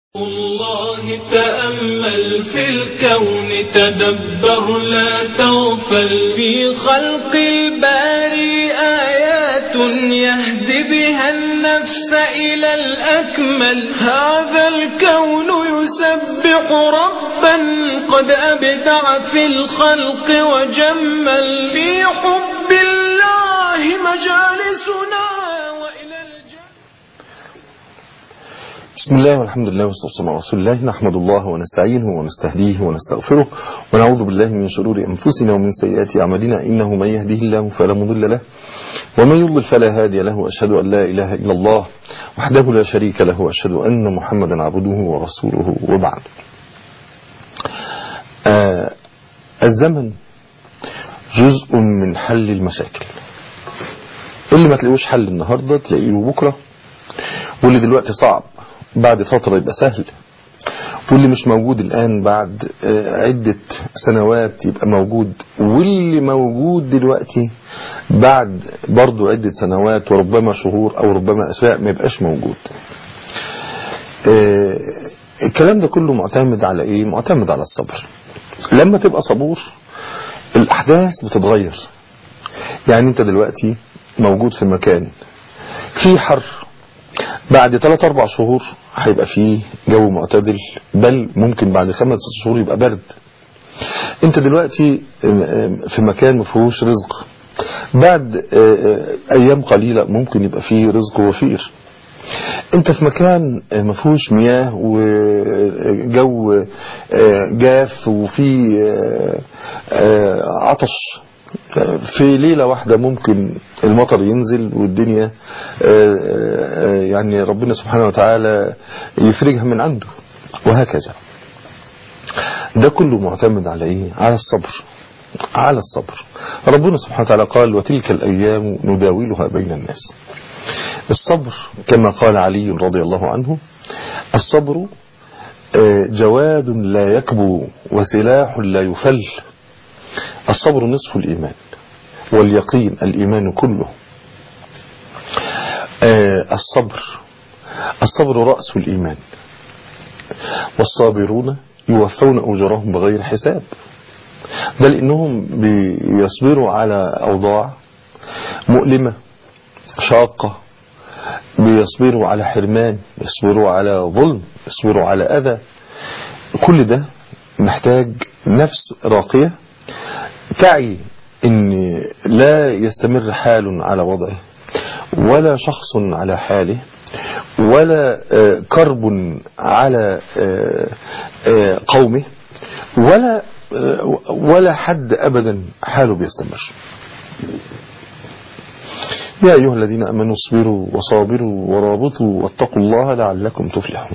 الله تأمل في الكون تدبر لا تغفل في خلق الباري آيات يهدي بها النفس إلى الأكمل هذا الكون يسبح ربا قد أبدع في الخلق وجمل في حب الله مجالسنا وإلى الجنة بسم الله والحمد لله والصلاة والسلام على رسول الله نحمد الله ونستعينه ونستهديه ونستغفره ونعوذ بالله من شرور أنفسنا ومن سيئات أعمالنا إنه من يهده الله فلا مضل له ومن يضلل فلا هادي له وأشهد أن لا إله إلا الله وحده لا شريك له وأشهد أن محمدا عبده ورسوله وبعد آه الزمن جزء من حل المشاكل اللي ما تلاقيهوش حل النهاردة تلاقيه بكرة واللي دلوقتي صعب بعد فترة يبقى سهل واللي مش موجود الآن بعد عدة سنوات يبقى موجود واللي موجود دلوقتي بعد برضو عدة سنوات وربما شهور أو ربما أسابيع ما يبقاش موجود الكلام ده كله معتمد على إيه؟ معتمد على الصبر لما تبقى صبور الأحداث بتتغير يعني أنت دلوقتي موجود في مكان في حر بعد 3 4 شهور هيبقى فيه جو معتدل بل ممكن بعد 5 شهور يبقى برد انت دلوقتي في مكان ما فيهوش رزق بعد ايام قليلة ممكن يبقى فيه رزق وفير انت في مكان ما فيهوش مياه وجو جاف وفي عطش في ليلة واحدة ممكن المطر ينزل والدنيا يعني ربنا سبحانه وتعالى يفرجها من عنده وهكذا ده كله معتمد على ايه على الصبر على الصبر ربنا سبحانه وتعالى قال وتلك الأيام نداولها بين الناس الصبر كما قال علي رضي الله عنه الصبر جواد لا يكبو وسلاح لا يفل الصبر نصف الإيمان واليقين الإيمان كله الصبر الصبر رأس الإيمان والصابرون يوفون أجرهم بغير حساب بل إنهم بيصبروا على أوضاع مؤلمة شاقة بيصبروا على حرمان يصبروا على ظلم يصبروا على أذى كل ده محتاج نفس راقية تعي ان لا يستمر حال على وضعه ولا شخص على حاله ولا كرب على قومه ولا ولا حد ابدا حاله بيستمر يا ايها الذين امنوا اصبروا وصابروا ورابطوا واتقوا الله لعلكم تفلحون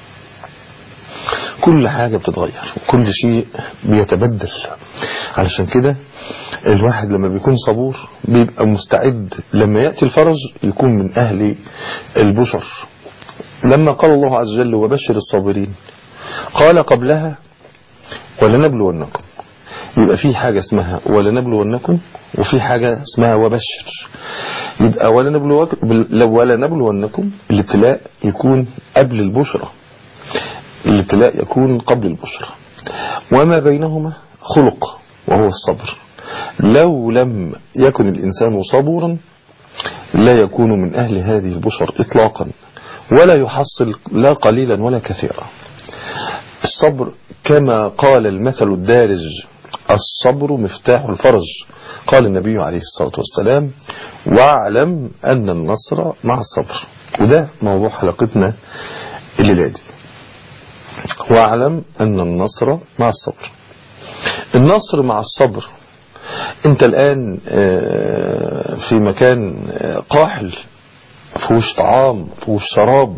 كل حاجة بتتغير وكل شيء بيتبدل علشان كده الواحد لما بيكون صبور بيبقى مستعد لما يأتي الفرج يكون من أهل البشر لما قال الله عز وجل وبشر الصابرين قال قبلها ولنبلونكم يبقى في حاجة اسمها ولنبلونكم وفي حاجة اسمها وبشر يبقى ولنبلونكم الابتلاء يكون قبل البشرة الابتلاء يكون قبل البشرى وما بينهما خلق وهو الصبر لو لم يكن الإنسان صبورا لا يكون من أهل هذه البشر إطلاقا ولا يحصل لا قليلا ولا كثيرا الصبر كما قال المثل الدارج الصبر مفتاح الفرج قال النبي عليه الصلاة والسلام واعلم أن النصر مع الصبر وده موضوع حلقتنا الليلة دي واعلم أن النصر مع الصبر النصر مع الصبر انت الآن في مكان قاحل فيهوش طعام فيهوش شراب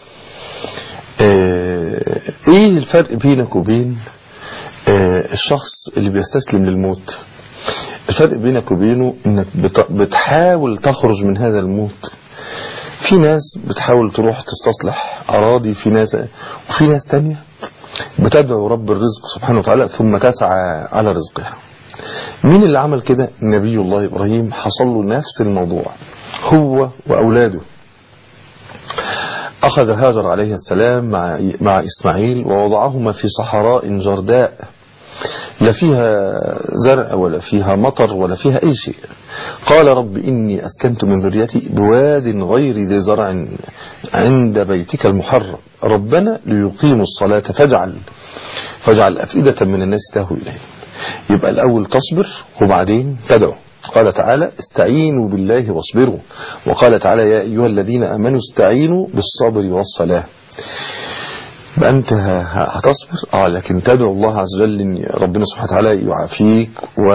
ايه الفرق بينك وبين الشخص اللي بيستسلم للموت الفرق بينك وبينه انك بتحاول تخرج من هذا الموت في ناس بتحاول تروح تستصلح أراضي في ناس وفي ناس تانية بتدعو رب الرزق سبحانه وتعالى ثم تسعى على رزقها مين اللي عمل كده نبي الله إبراهيم حصل له نفس الموضوع هو وأولاده أخذ هاجر عليه السلام مع, مع إسماعيل ووضعهما في صحراء جرداء لا فيها زرع ولا فيها مطر ولا فيها أي شيء قال رب إني أسكنت من ذريتي بواد غير ذي زرع عند بيتك المحرم ربنا ليقيموا الصلاة فاجعل فاجعل أفئدة من الناس تهوي إليه يبقى الأول تصبر وبعدين تدعو قال تعالى استعينوا بالله واصبروا وقال تعالى يا أيها الذين أمنوا استعينوا بالصبر والصلاة يبقى أنت هتصبر آه لكن تدعو الله عز وجل أن ربنا سبحانه وتعالى يعافيك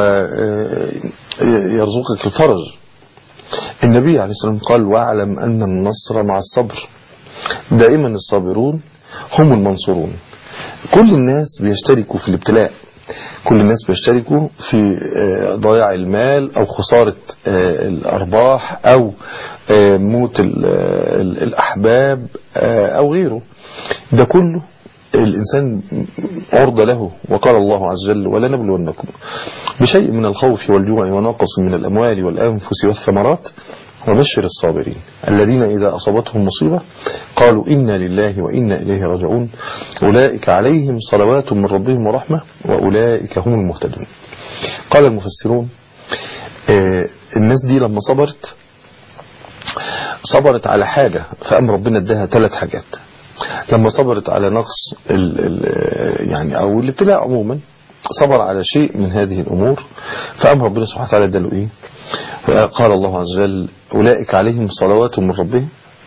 ويرزقك الفرج النبي عليه الصلاة والسلام قال واعلم أن النصر مع الصبر دائما الصابرون هم المنصورون كل الناس بيشتركوا في الابتلاء كل الناس بيشتركوا في ضياع المال أو خسارة الأرباح أو موت الأحباب أو غيره ده كله الإنسان عرضة له وقال الله عز وجل ولنبلونكم بشيء من الخوف والجوع ونقص من الأموال والأنفس والثمرات وبشر الصابرين الذين إذا أصابتهم مصيبة قالوا إنا لله وإنا إليه راجعون أولئك عليهم صلوات من ربهم ورحمة وأولئك هم المهتدون قال المفسرون الناس دي لما صبرت صبرت على حاجة فأم ربنا اداها ثلاث حاجات لما صبرت على نقص ال ال يعني أو الابتلاء عموما صبر على شيء من هذه الأمور فأم ربنا سبحانه وتعالى اداله إيه قال الله عز وجل أولئك عليهم صلوات من ربهم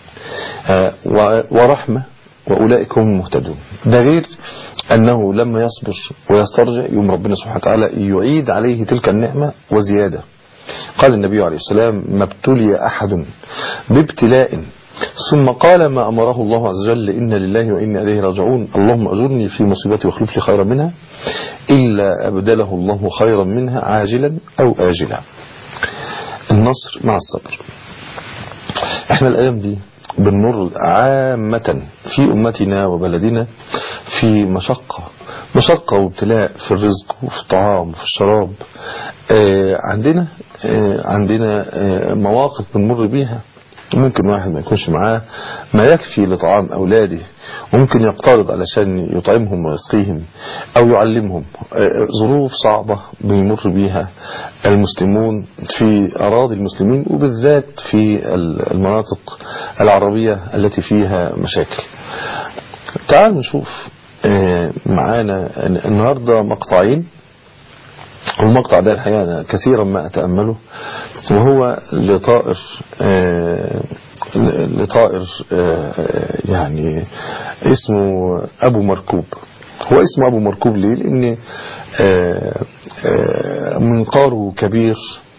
ورحمة وأولئك هم المهتدون ده غير أنه لما يصبر ويسترجع يوم ربنا سبحانه وتعالى يعيد عليه تلك النعمة وزيادة قال النبي عليه السلام ما ابتلي أحد بابتلاء ثم قال ما أمره الله عز وجل إن لله وإنا إليه راجعون اللهم أجرني في مصيبتي واخلف لي خيرا منها إلا أبدله الله خيرا منها عاجلا أو آجلا النصر مع الصبر احنا الأيام دي بنمر عامة في أمتنا وبلدنا في مشقة مشقة وابتلاء في الرزق وفي الطعام وفي الشراب اه عندنا اه عندنا اه مواقف بنمر بيها ممكن واحد ما يكونش معاه ما يكفي لطعام أولاده وممكن يقترض علشان يطعمهم ويسقيهم أو يعلمهم ظروف صعبة بيمر بيها المسلمون في أراضي المسلمين وبالذات في المناطق العربية التي فيها مشاكل تعالوا نشوف معانا النهاردة مقطعين والمقطع ده الحقيقة أنا كثيرا ما أتأمله وهو لطائر آه لطائر آه يعني اسمه أبو مركوب هو اسمه أبو مركوب ليه لأن آه منقاره كبير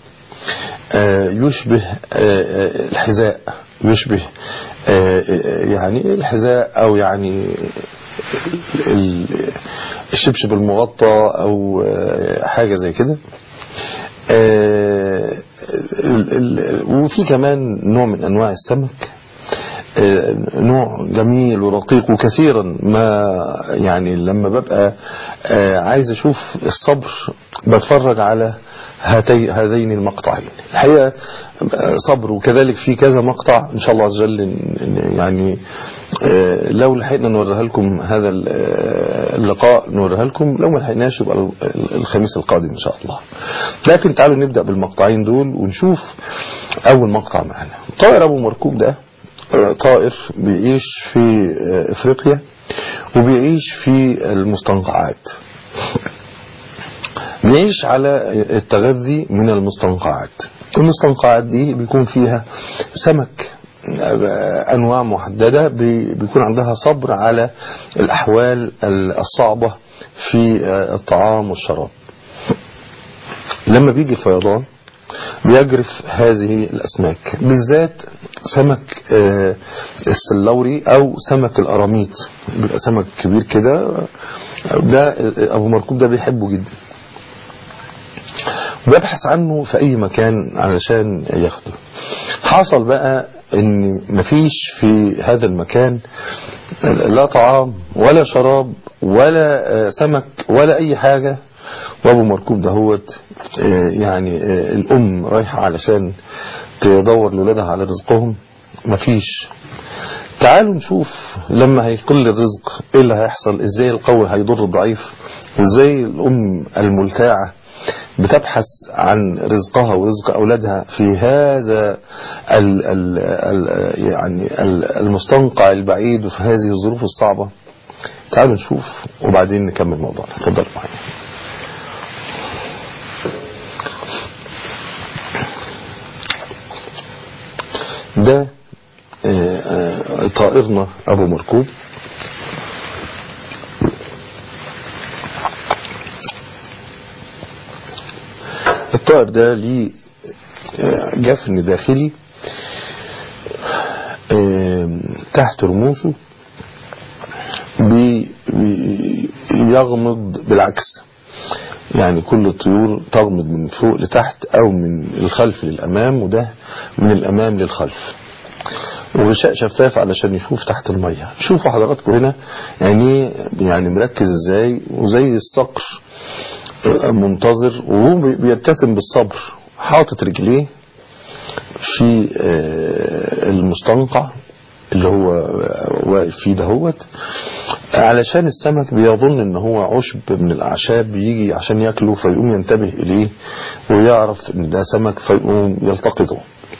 يشبه الحذاء يشبه يعني الحذاء أو يعني الشبشب المغطى او حاجة زي كده وفي كمان نوع من انواع السمك نوع جميل ورقيق وكثيرا ما يعني لما ببقى عايز اشوف الصبر بتفرج على هاتي هذين المقطعين الحقيقة صبر وكذلك في كذا مقطع ان شاء الله عز وجل يعني لو لحقنا نوريها لكم هذا اللقاء نوريها لكم لو ما لحقناش يبقى الخميس القادم ان شاء الله لكن تعالوا نبدأ بالمقطعين دول ونشوف اول مقطع معنا طائر ابو مركوب ده طائر بيعيش في افريقيا وبيعيش في المستنقعات بيعيش على التغذي من المستنقعات المستنقعات دي بيكون فيها سمك أنواع محددة بيكون عندها صبر على الأحوال الصعبة في الطعام والشراب لما بيجي الفيضان بيجرف هذه الأسماك بالذات سمك السلوري أو سمك الأراميط بيبقى سمك كبير كده ده أبو مركوب ده بيحبه جدا وبيبحث عنه في أي مكان علشان ياخده حصل بقى ان مفيش في هذا المكان لا طعام ولا شراب ولا سمك ولا اي حاجة وابو مركوب دهوت يعني الام رايحة علشان تدور لولادها على رزقهم مفيش تعالوا نشوف لما هيقل الرزق ايه اللي هيحصل ازاي القوي هيضر الضعيف وازاي الام الملتاعة بتبحث عن رزقها ورزق اولادها في هذا ال ال ال يعني ال المستنقع البعيد وفي هذه الظروف الصعبة تعالوا نشوف وبعدين نكمل موضوعنا اتفضلوا معايا ده آه، آه، طائرنا ابو مركوب الطائر ده ليه آه، جفن داخلي آه، تحت رموشه بي- بي- يغمض بالعكس يعني كل الطيور تغمض من فوق لتحت او من الخلف للامام وده من الامام للخلف وغشاء شفاف علشان يشوف تحت المية شوفوا حضراتكم هنا يعني يعني مركز ازاي وزي الصقر منتظر وهو بي- بيتسم بالصبر حاطط رجليه في آه، المستنقع اللي هو واقف فيه دهوت علشان السمك بيظن ان هو عشب من الاعشاب بيجي عشان ياكله فيقوم ينتبه اليه ويعرف ان ده سمك فيقوم يلتقطه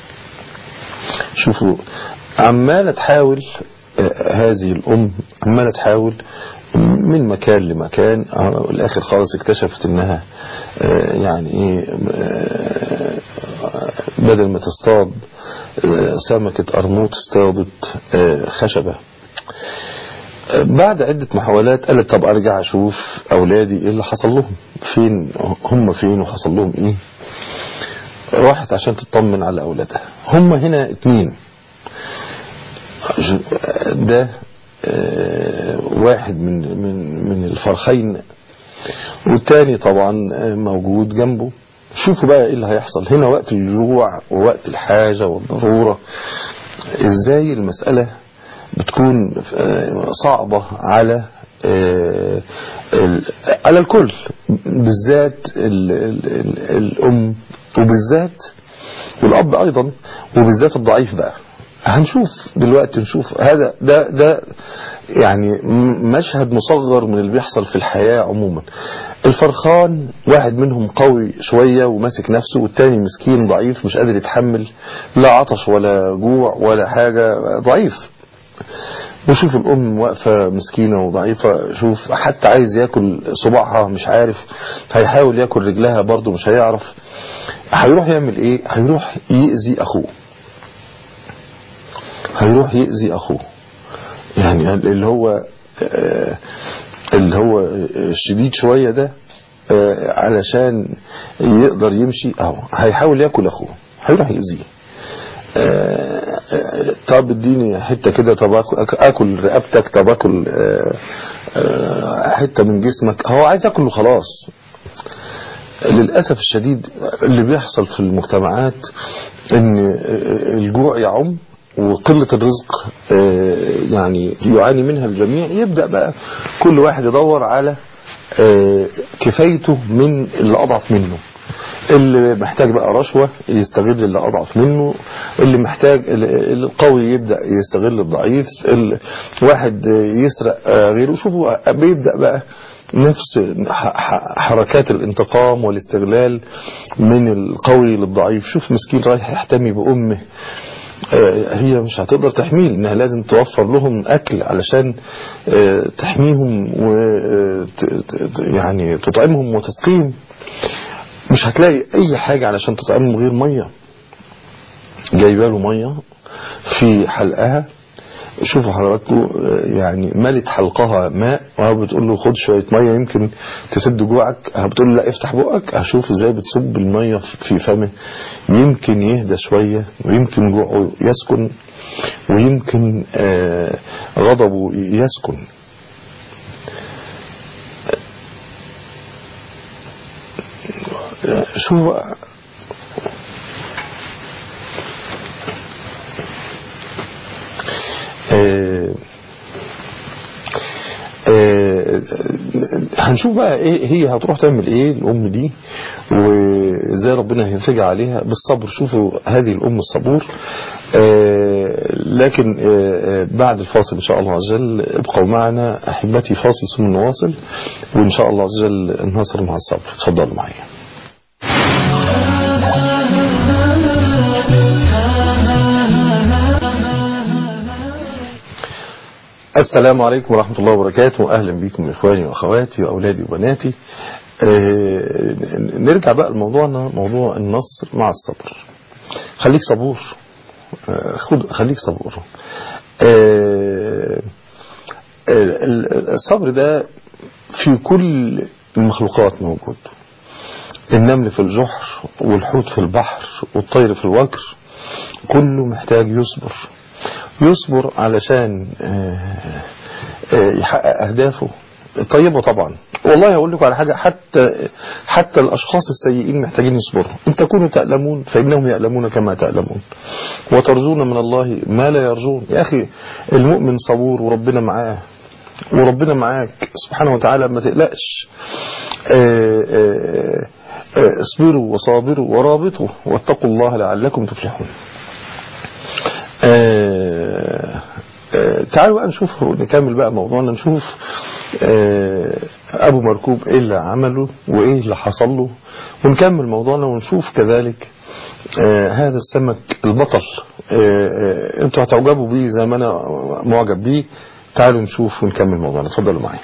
شوفوا عمالة تحاول آه، هذه الأم عمالة تحاول من مكان لمكان آه، الآخر خالص اكتشفت انها آه، يعني ايه آه، بدل ما تصطاد آه، سمكة قرموط اصطادت آه، خشبة آه، بعد عدة محاولات قالت طب ارجع اشوف اولادي ايه اللي حصل لهم فين هم فين وحصل لهم ايه راحت عشان تطمن على اولادها هم هنا اتنين ده آه، واحد من من من الفرخين والتاني طبعا آه، موجود جنبه شوفوا بقى ايه اللي هيحصل هنا وقت الجوع ووقت الحاجة والضرورة ازاي المسألة بتكون آه، صعبة على آه، ال- على الكل بالذات ال ال ال الأم وبالذات والأب أيضا وبالذات الضعيف بقى هنشوف دلوقتي نشوف هذا ده ده يعني م- مشهد مصغر من اللي بيحصل في الحياة عموما الفرخان واحد منهم قوي شوية وماسك نفسه والتاني مسكين ضعيف مش قادر يتحمل لا عطش ولا جوع ولا حاجة ضعيف وشوف الأم واقفة مسكينة وضعيفة شوف حتى عايز ياكل صباعها مش عارف هيحاول ياكل رجلها برضه مش هيعرف هيروح يعمل ايه هيروح يأذي أخوه هيروح يأذي أخوه يعني اللي هو آه، اللي هو الشديد شوية ده آه، علشان يقدر يمشي اهو هيحاول ياكل أخوه هيروح يأذيه آه، آه، طب اديني حتة كده طب آكل- اكل رقبتك طب اكل آه، آه، حتة من جسمك هو عايز ياكل وخلاص للأسف الشديد اللي بيحصل في المجتمعات ان الجوع يعم وقلة الرزق آه، يعني يعاني منها الجميع يبدأ بقى كل واحد يدور على آه، كفايته من اللي أضعف منه اللي محتاج بقى رشوة يستغل اللي أضعف منه اللي محتاج اللي القوي يبدأ يستغل الضعيف الواحد يسرق آه، غيره شوفوا بيبدأ بقى نفس ح- ح- حركات الانتقام والاستغلال من القوي للضعيف شوف مسكين رايح يحتمي بأمه آه، هي مش هتقدر تحميه انها لازم توفر لهم اكل علشان آه، تحميهم و آه، ت- ت- يعني تطعمهم وتسقيهم مش هتلاقي اي حاجة علشان تطعمهم غير مية جايبه له مية في حلقها شوفوا حضراتكم آه، يعني ملت حلقها ماء وهي بتقول له خد شوية مية يمكن تسد جوعك ها بتقول له لا افتح بقك هشوف ازاي بتصب المية في فمه يمكن يهدى شوية ويمكن جوعه يسكن ويمكن آه، غضبه يسكن آه، شوف آه، آه، هنشوف بقى ايه هي هتروح تعمل ايه الام دي وازاي ربنا هينفجع عليها بالصبر شوفوا هذه الام الصبور آه، لكن آه، آه، بعد الفاصل إن شاء الله عز وجل ابقوا معنا أحبتي فاصل ثم نواصل وإن شاء الله عز وجل النصر مع الصبر تفضلوا معي السلام عليكم ورحمة الله وبركاته أهلا بكم إخواني وأخواتي وأولادي وبناتي آه، نرجع بقى لموضوعنا موضوع النصر مع الصبر خليك صبور آه، خد خليك صبور آه، ال- الصبر ده في كل المخلوقات موجود النمل في الجحر والحوت في البحر والطير في الوكر كله محتاج يصبر يصبر علشان آه، آه، يحقق أهدافه طيبة طبعا والله هقول لكم على حاجة حتى حتى الأشخاص السيئين محتاجين يصبروا إن تكونوا تألمون فإنهم يألمون كما تألمون وترجون من الله ما لا يرجون يا أخي المؤمن صبور وربنا معاه وربنا معاك سبحانه وتعالى ما تقلقش آه، آه، آه، اصبروا وصابروا ورابطوا واتقوا الله لعلكم تفلحون آه، آه، تعالوا بقى نشوف نكمل بقى موضوعنا نشوف آه، ابو مركوب ايه اللي عمله وايه اللي حصل له ونكمل موضوعنا ونشوف كذلك آه، هذا السمك البطل آه، آه، انتوا هتعجبوا بيه زي ما انا معجب بيه تعالوا نشوف ونكمل موضوعنا اتفضلوا معايا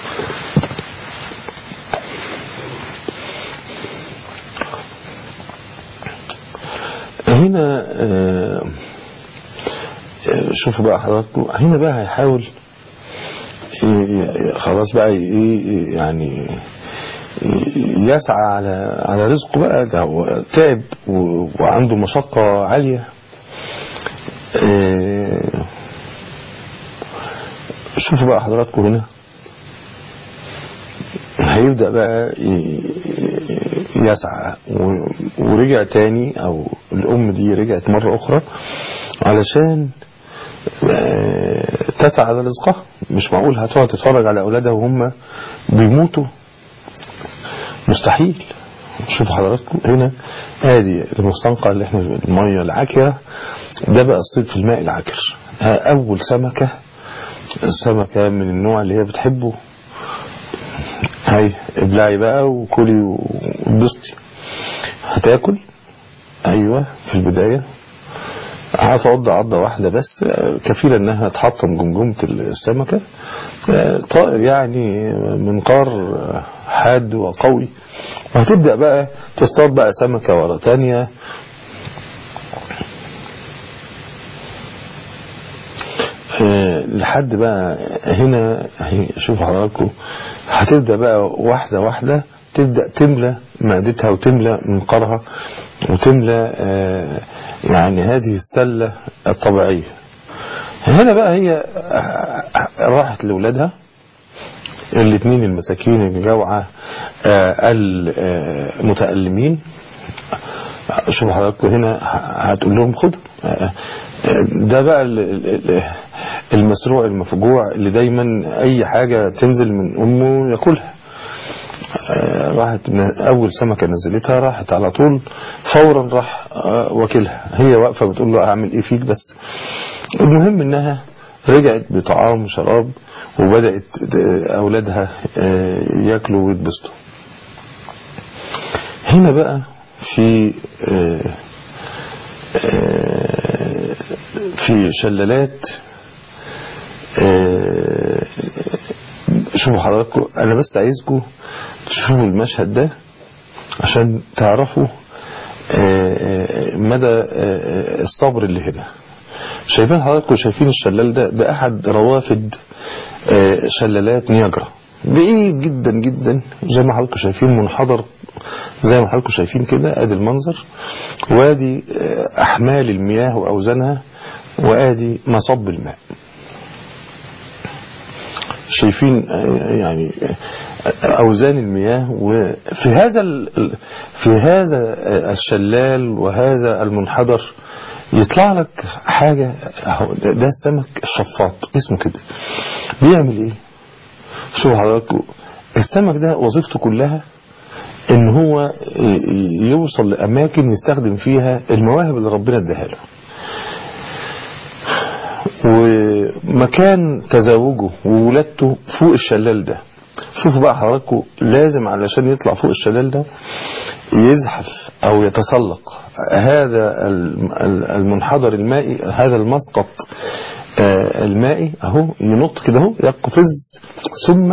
هنا آه، آه، شوفوا بقى حضراتكم هنا بقى هيحاول ي- ي- خلاص بقى ي- ي- يعني ي- يسعى على على رزقه بقى ده هو تعب و- وعنده مشقة عالية آه، شوفوا بقى حضراتكم هنا هيبدأ بقى ي- يسعى و- ورجع تاني او الام دي رجعت مرة اخرى علشان آه، تسعى على رزقها مش معقول هتقعد تتفرج على اولادها وهم بيموتوا مستحيل شوفوا حضراتكم هنا ادي المستنقع اللي احنا الميه العكره ده بقى الصيد في الماء العكر ها اول سمكه سمكه من النوع اللي هي بتحبه هاي ابلعي بقى وكلي وانبسطي هتاكل ايوه في البدايه هتعض عضة واحدة بس كفيلة انها تحطم جمجمة السمكة طائر يعني منقار حاد وقوي وهتبدأ بقى تصطاد بقى سمكة ورا تانية آه، لحد بقى هنا هي- شوفوا حضراتكم هتبدأ بقى واحدة واحدة تبدأ تملى معدتها وتملى منقارها وتملى آه، يعني هذه السلة الطبيعية هنا بقى هي آه، راحت لأولادها الاثنين المساكين الجوعى آه، المتألمين شوفوا حضراتكم هنا ه- هتقول لهم خد آه، ده بقى ال- ال- ال- المسروع المفجوع اللي دايما اي حاجة تنزل من امه ياكلها آه، راحت من اول سمكة نزلتها راحت على طول فورا راح آه، واكلها هي واقفة بتقول له اعمل ايه فيك بس المهم انها رجعت بطعام وشراب وبدأت آه، اولادها آه، ياكلوا ويتبسطوا هنا بقى في آه، آه، في شلالات آه، شوفوا حضراتكم انا بس عايزكم تشوفوا المشهد ده عشان تعرفوا آه، آه، مدى آه، الصبر اللي هنا شايفين حضراتكم شايفين الشلال ده ده احد روافد آه، شلالات نياجرا بعيد جدا جدا زي ما حضراتكم شايفين منحدر زي ما حضراتكم شايفين كده ادي المنظر وادي آه، احمال المياه واوزانها وادي مصب الماء شايفين آه، يعني آه، اوزان المياه وفي هذا ال- في هذا آه، الشلال وهذا المنحدر يطلع لك حاجة أهو ده ده السمك الشفاط اسمه كده بيعمل ايه شوفوا حضراتكم السمك ده وظيفته كلها ان هو ي- يوصل لاماكن يستخدم فيها المواهب اللي ربنا اداها له ومكان تزاوجه وولادته فوق الشلال ده شوفوا بقى حضراتكم لازم علشان يطلع فوق الشلال ده يزحف او يتسلق هذا المنحدر المائي هذا المسقط المائي اهو ينط كده اهو يقفز ثم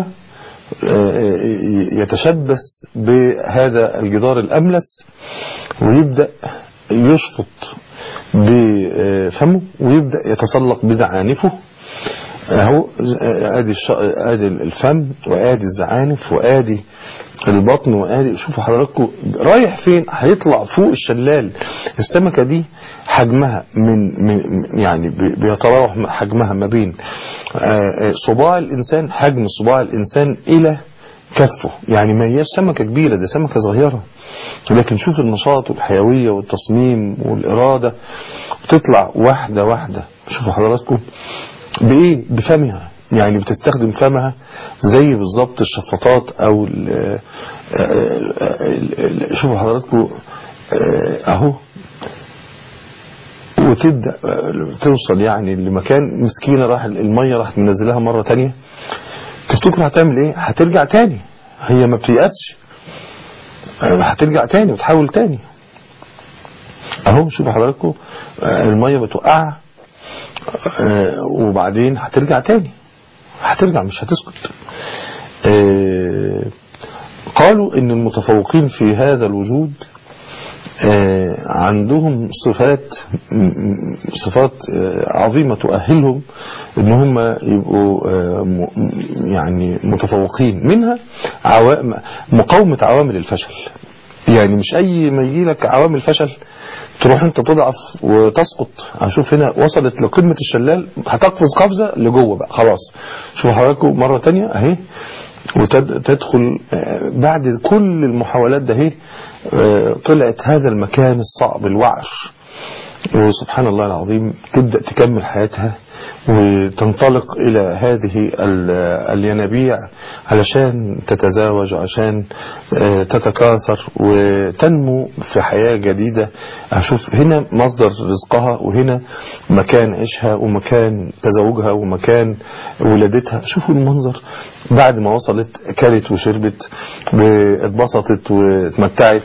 يتشبث بهذا الجدار الأملس ويبدأ يشفط بفمه ويبدأ يتسلق بزعانفه اهو ادي الش... ادي الفم وادي الزعانف وادي البطن وادي شوفوا حضراتكم رايح فين هيطلع فوق الشلال السمكه دي حجمها من, من يعني بيتراوح حجمها ما بين صباع الانسان حجم صباع الانسان الى كفه يعني ما هياش سمكه كبيره ده سمكه صغيره لكن شوف النشاط والحيويه والتصميم والاراده وتطلع واحده واحده شوفوا حضراتكم بايه بفمها يعني بتستخدم فمها زي بالظبط الشفاطات او ال ال شوفوا حضراتكم اهو وتبدا توصل يعني لمكان مسكينه راح الميه راح منزلها مره تانية تفتكر هتعمل ايه هترجع تاني هي ما بتيأسش هترجع تاني وتحاول تاني اهو شوفوا حضراتكم الميه بتوقعها وبعدين هترجع تاني هترجع مش هتسكت قالوا ان المتفوقين في هذا الوجود عندهم صفات صفات عظيمة تؤهلهم ان هم يبقوا يعني متفوقين منها مقاومة عوامل الفشل يعني مش اي ما يجي لك عوامل فشل تروح انت تضعف وتسقط هشوف هنا وصلت لقمة الشلال هتقفز قفزة لجوه بقى خلاص شوفوا حضراتكم مرة تانية اهي وتدخل بعد كل المحاولات ده اهي طلعت هذا المكان الصعب الوعر وسبحان الله العظيم تبدأ تكمل حياتها وتنطلق إلى هذه الينابيع علشان تتزاوج وعشان تتكاثر وتنمو في حياة جديدة أشوف هنا مصدر رزقها وهنا مكان عيشها ومكان تزوجها ومكان ولادتها شوفوا المنظر بعد ما وصلت كلت وشربت واتبسطت واتمتعت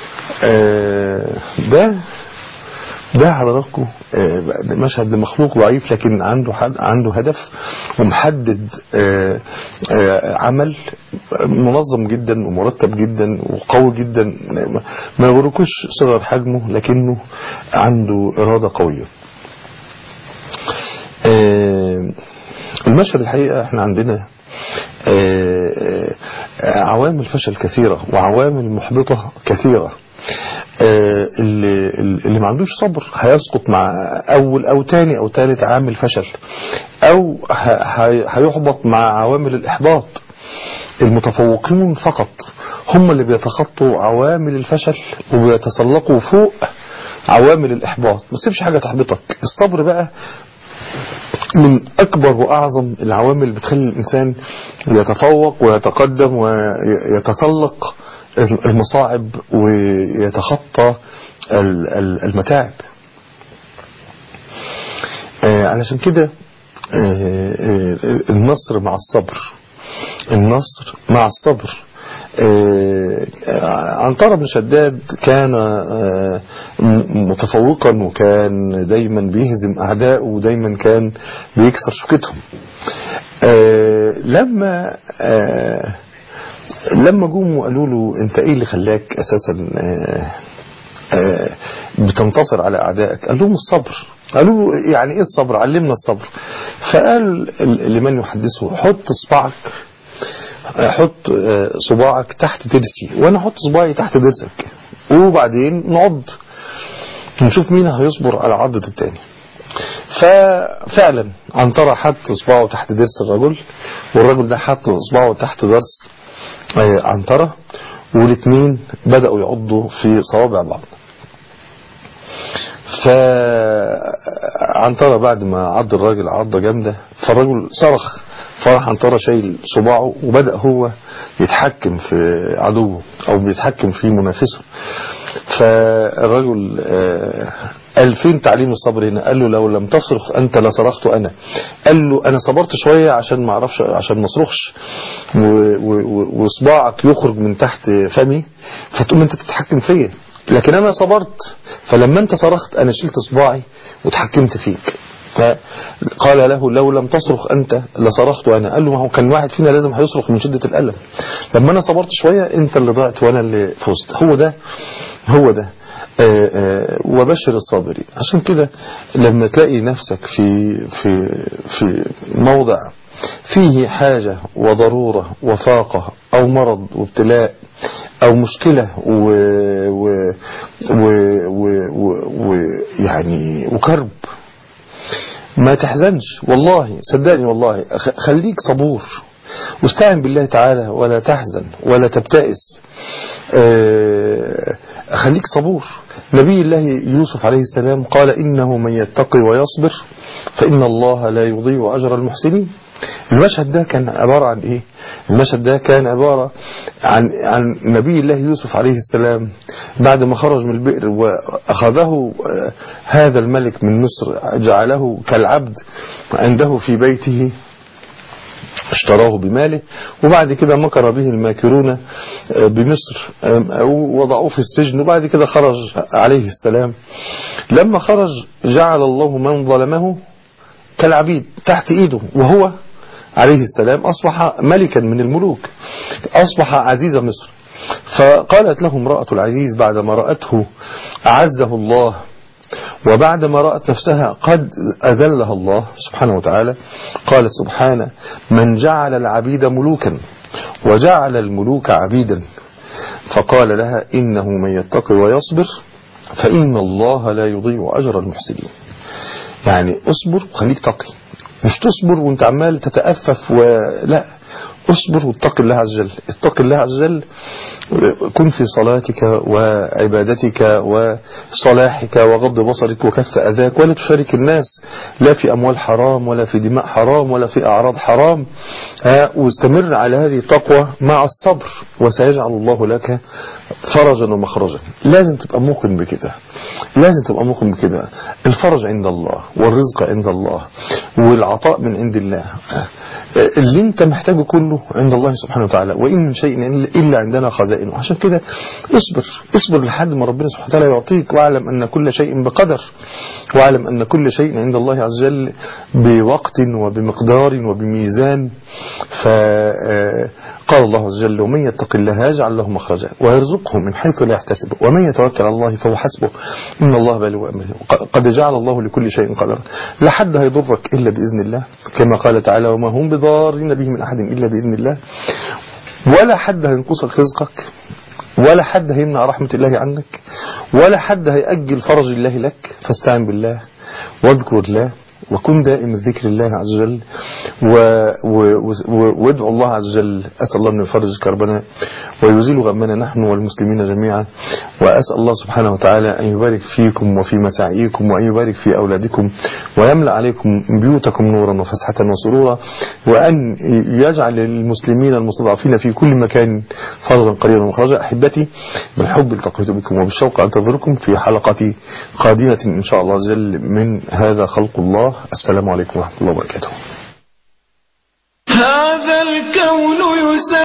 ده ده حضراتكم مشهد لمخلوق ضعيف لكن عنده حد عنده هدف ومحدد عمل منظم جدا ومرتب جدا وقوي جدا ما يغركوش صغر حجمه لكنه عنده إرادة قوية المشهد الحقيقة احنا عندنا عوامل فشل كثيرة وعوامل محبطة كثيرة اللي, اللي ما عندوش صبر هيسقط مع اول او تاني او تالت عامل فشل او هيحبط مع عوامل الاحباط المتفوقين فقط هم اللي بيتخطوا عوامل الفشل وبيتسلقوا فوق عوامل الاحباط ما تسيبش حاجه تحبطك الصبر بقى من أكبر وأعظم العوامل اللي بتخلي الإنسان يتفوق ويتقدم ويتسلق المصاعب ويتخطى المتاعب علشان كده النصر مع الصبر النصر مع الصبر عنترة بن شداد كان متفوقا وكان دايما بيهزم أعداءه ودايما كان بيكسر شوكتهم لما لما جم وقالوا له انت ايه اللي خلاك اساسا بتنتصر على اعدائك قال لهم الصبر قالوا له يعني ايه الصبر علمنا الصبر فقال لمن يحدثه حط صباعك حط صباعك تحت ضرسي وانا احط صباعي تحت ضرسك وبعدين نعض نشوف مين هيصبر على عضة التاني ففعلا عنترة حط صباعه تحت ضرس الرجل والرجل ده حط صباعه تحت ضرس عنترة والاثنين بدأوا يعضوا في صوابع بعض فعنترة بعد ما عض الراجل عضة جامدة فالراجل صرخ فراح عنترة شايل صباعه وبدأ هو يتحكم في عدوه او بيتحكم في منافسه فالرجل قال فين تعليم الصبر هنا قال له لو لم تصرخ أنت لصرخت أنا قال له أنا صبرت شوية عشان ما أعرفش عشان ما أصرخش و- و- وصباعك يخرج من تحت فمي فتقوم أنت تتحكم فيا لكن أنا صبرت فلما أنت صرخت أنا شلت صباعي وتحكمت فيك فقال له لو لم تصرخ أنت لصرخت أنا قال له ما هو كان واحد فينا لازم هيصرخ من شدة الألم لما أنا صبرت شوية أنت اللي ضعت وأنا اللي فزت هو ده هو ده آه، آه، وبشر الصابرين عشان كده لما تلاقي نفسك في في في موضع فيه حاجة وضرورة وفاقة أو مرض وابتلاء أو مشكلة و و و و و و يعني وكرب ما تحزنش والله صدقني والله خ- خليك صبور واستعن بالله تعالى ولا تحزن ولا تبتئس آه، خليك صبور نبي الله يوسف عليه السلام قال إنه من يتقي ويصبر فإن الله لا يضيع أجر المحسنين المشهد ده كان عبارة عن ايه المشهد ده كان عبارة عن, عن نبي الله يوسف عليه السلام بعد ما خرج من البئر واخذه آه، هذا الملك من مصر جعله كالعبد عنده في بيته اشتراه بماله وبعد كده مكر به الماكرون آه، بمصر آه، وضعوه في السجن وبعد كده خرج عليه السلام لما خرج جعل الله من ظلمه كالعبيد تحت ايده وهو عليه السلام أصبح ملكا من الملوك أصبح عزيز مصر فقالت له امرأة العزيز بعدما رأته أعزه الله وبعدما رأت نفسها قد أذلها الله سبحانه وتعالى قالت سبحانه من جعل العبيد ملوكا وجعل الملوك عبيدا فقال لها إنه من يتقي ويصبر فإن الله لا يضيع أجر المحسنين يعني اصبر وخليك تقي مش تصبر وانت عمال تتأفف ولا اصبر واتق الله عز وجل اتق الله عز وجل كن في صلاتك وعبادتك وصلاحك وغض بصرك وكف أذاك ولا تشارك الناس لا في أموال حرام ولا في دماء حرام ولا في أعراض حرام ها، واستمر على هذه التقوى مع الصبر وسيجعل الله لك فرجا ومخرجا لازم تبقى موقن بكده لازم تبقى موقن بكده الفرج عند الله والرزق عند الله والعطاء من عند الله اللي انت محتاجه كله عند الله سبحانه وتعالى وإن من شيء إلا عندنا خزائنه عشان كده اصبر اصبر لحد ما ربنا سبحانه وتعالى يعطيك واعلم أن كل شيء بقدر واعلم أن كل شيء عند الله عز وجل بوقت وبمقدار وبميزان فقال الله عز وجل ومن يتق الله يجعل له مخرجا ويرزقه من حيث لا يحتسب ومن يتوكل على الله فهو حسبه إن الله بالغ أمره قد جعل الله لكل شيء قدرا لا حد هيضرك إلا بإذن الله كما قال تعالى وما هم بضارين به من أحد إلا بإذن الله ولا حد هينقصك رزقك ولا حد هيمنع رحمة الله عنك ولا حد هيأجل فرج الله لك فاستعن بالله واذكر الله وكن دائم الذكر الله عز وجل وادعو الله عز وجل أسأل الله أن يفرج كربنا ويزيل غمنا نحن والمسلمين جميعا وأسأل الله سبحانه وتعالى أن يبارك فيكم وفي مساعيكم وأن يبارك في أولادكم ويملأ عليكم بيوتكم نورا وفسحة وسرورا وأن يجعل المسلمين المستضعفين في كل مكان فرجا قريبا ومخرجا أحبتي بالحب التقيت بكم وبالشوق أنتظركم في حلقة قادمة إن شاء الله عز وجل من هذا خلق الله السلام عليكم ورحمة الله وبركاته هذا الكون يسبح